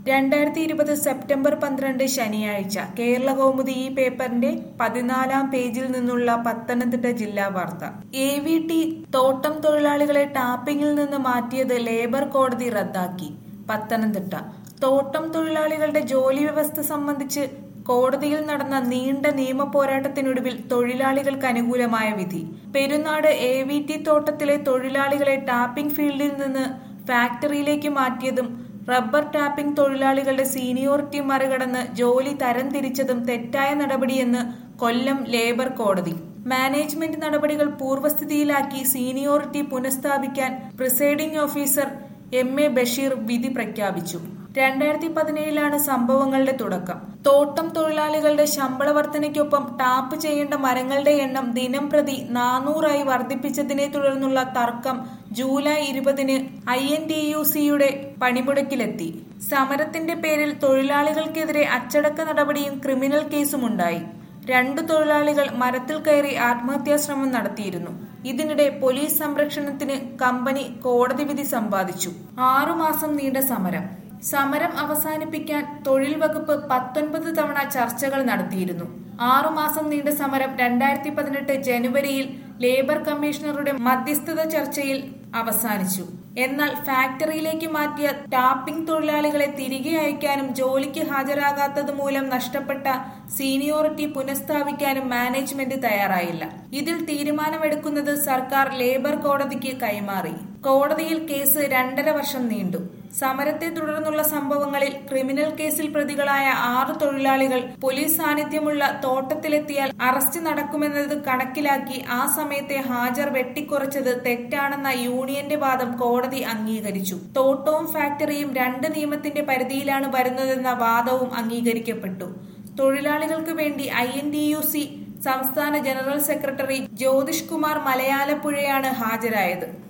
രണ്ടായിരത്തി ഇരുപത് സെപ്റ്റംബർ പന്ത്രണ്ട് ശനിയാഴ്ച കേരള കൗമുദി ഈ പേപ്പറിന്റെ പതിനാലാം പേജിൽ നിന്നുള്ള പത്തനംതിട്ട ജില്ലാ വാർത്ത എ വി ടി തോട്ടം തൊഴിലാളികളെ ടാപ്പിംഗിൽ നിന്ന് മാറ്റിയത് ലേബർ കോടതി റദ്ദാക്കി പത്തനംതിട്ട തോട്ടം തൊഴിലാളികളുടെ ജോലി വ്യവസ്ഥ സംബന്ധിച്ച് കോടതിയിൽ നടന്ന നീണ്ട നിയമ പോരാട്ടത്തിനൊടുവിൽ തൊഴിലാളികൾക്ക് അനുകൂലമായ വിധി പെരുന്നാട് എ വി ടി തോട്ടത്തിലെ തൊഴിലാളികളെ ടാപ്പിംഗ് ഫീൽഡിൽ നിന്ന് ഫാക്ടറിയിലേക്ക് മാറ്റിയതും റബ്ബർ ടാപ്പിംഗ് തൊഴിലാളികളുടെ സീനിയോറിറ്റി മറികടന്ന് ജോലി തരംതിരിച്ചതും തെറ്റായ നടപടിയെന്ന് കൊല്ലം ലേബർ കോടതി മാനേജ്മെന്റ് നടപടികൾ പൂർവ്വസ്ഥിതിയിലാക്കി സീനിയോറിറ്റി പുനഃസ്ഥാപിക്കാൻ presiding officer M A Basheer വിധി പ്രഖ്യാപിച്ചു രണ്ടായിരത്തി പതിനേഴിലാണ് സംഭവങ്ങളുടെ തുടക്കം തോട്ടം തൊഴിലാളികളുടെ ശമ്പള വർധനയ്ക്കൊപ്പം ടാപ്പ് ചെയ്യേണ്ട മരങ്ങളുടെ എണ്ണം ദിനം പ്രതി നാനൂറായി വർദ്ധിപ്പിച്ചതിനെ തുടർന്നുള്ള തർക്കം ജൂലൈ ഇരുപതിന് ഐ എൻ ടി യു സിയുടെ പണിമുടക്കിലെത്തി സമരത്തിന്റെ പേരിൽ തൊഴിലാളികൾക്കെതിരെ അച്ചടക്ക നടപടിയും ക്രിമിനൽ കേസുമുണ്ടായി രണ്ടു തൊഴിലാളികൾ മരത്തിൽ കയറി ആത്മഹത്യാശ്രമം നടത്തിയിരുന്നു ഇതിനിടെ പോലീസ് സംരക്ഷണത്തിന് കമ്പനി കോടതി വിധി സമ്പാദിച്ചു ആറുമാസം നീണ്ട സമരം സമരം അവസാനിപ്പിക്കാൻ തൊഴിൽ വകുപ്പ് പത്തൊൻപത് തവണ ചർച്ചകൾ നടത്തിയിരുന്നു ആറുമാസം നീണ്ട സമരം രണ്ടായിരത്തി പതിനെട്ട് ജനുവരിയിൽ ലേബർ കമ്മീഷണറുടെ മധ്യസ്ഥത ചർച്ചയിൽ അവസാനിച്ചു എന്നാൽ ഫാക്ടറിയിലേക്ക് മാറ്റിയ ടാപ്പിംഗ് തൊഴിലാളികളെ തിരികെ അയക്കാനും ജോലിക്ക് ഹാജരാകാത്തത് മൂലം നഷ്ടപ്പെട്ട സീനിയോറിറ്റി പുനഃസ്ഥാപിക്കാനും മാനേജ്മെന്റ് തയ്യാറായില്ല ഇതിൽ തീരുമാനമെടുക്കുന്നത് സർക്കാർ ലേബർ കോടതിക്ക് കൈമാറി കോടതിയിൽ കേസ് രണ്ടര വർഷം നീണ്ടു സമരത്തെ തുടർന്നുള്ള സംഭവങ്ങളിൽ ക്രിമിനൽ കേസിൽ പ്രതികളായ ആറ് തൊഴിലാളികൾ പോലീസ് സാന്നിധ്യമുള്ള തോട്ടത്തിലെത്തിയാൽ അറസ്റ്റ് നടക്കുമെന്നത് കണക്കിലാക്കി ആ സമയത്തെ ഹാജർ വെട്ടിക്കുറച്ചത് തെറ്റാണെന്ന യൂണിയന്റെ വാദം കോടതി അംഗീകരിച്ചു തോട്ടവും ഫാക്ടറിയും രണ്ട് നിയമത്തിന്റെ പരിധിയിലാണ് വരുന്നതെന്ന വാദവും അംഗീകരിക്കപ്പെട്ടു തൊഴിലാളികൾക്ക് വേണ്ടി I N T U C സംസ്ഥാന ജനറൽ സെക്രട്ടറി ജ്യോതിഷ് കുമാർ മലയാലപ്പുഴയാണ് ഹാജരായത്